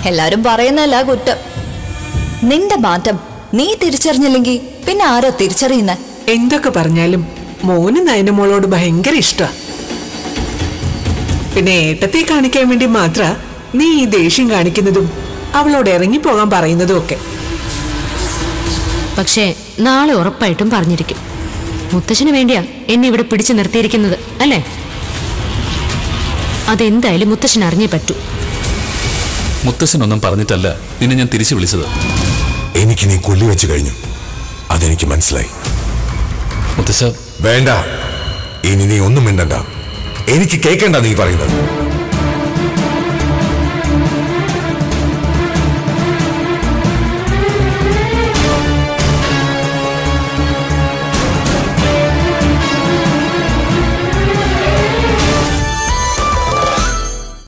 എല്ലാരും പറയുന്നല്ല കുറ്റം നിന്റെ മാറ്റം നീ തിരിച്ചറിഞ്ഞില്ലെങ്കിൽ പിന്നെ ആരാ തിരിച്ചറിയുന്നെ എന്തൊക്കെ പറഞ്ഞാലും മോന് നയനമോളോട് ഭയങ്കര ഇഷ്ട പിന്നെ ഏട്ടത്തെ കാണിക്കാൻ വേണ്ടി മാത്ര നീ ഈ ദേഷ്യം കാണിക്കുന്നതും അവളോട് ഇറങ്ങിപ്പോകാൻ പറയുന്നതും ഒക്കെ പക്ഷേ നാളെ ഉറപ്പായിട്ടും പറഞ്ഞിരിക്കും മുത്തശ്ശന് വേണ്ടിയാ എന്നെ ഇവിടെ പിടിച്ചു നിർത്തിയിരിക്കുന്നത് അല്ലേ അതെന്തായാലും മുത്തശ്ശൻ അറിഞ്ഞേ പറ്റൂ മുത്തശ്ശനൊന്നും പറഞ്ഞിട്ടല്ല നിന്നെ ഞാൻ തിരിച്ചു വിളിച്ചത് എനിക്ക് നീ കൊല്ലി വെച്ച് കഴിഞ്ഞു അതെനിക്ക് മനസ്സിലായി മുത്തശ്ശ വേണ്ട ഇനി നീ ഒന്നും മിണ്ടണ്ട എനിക്ക് കേൾക്കണ്ട നീ പറയുന്നത്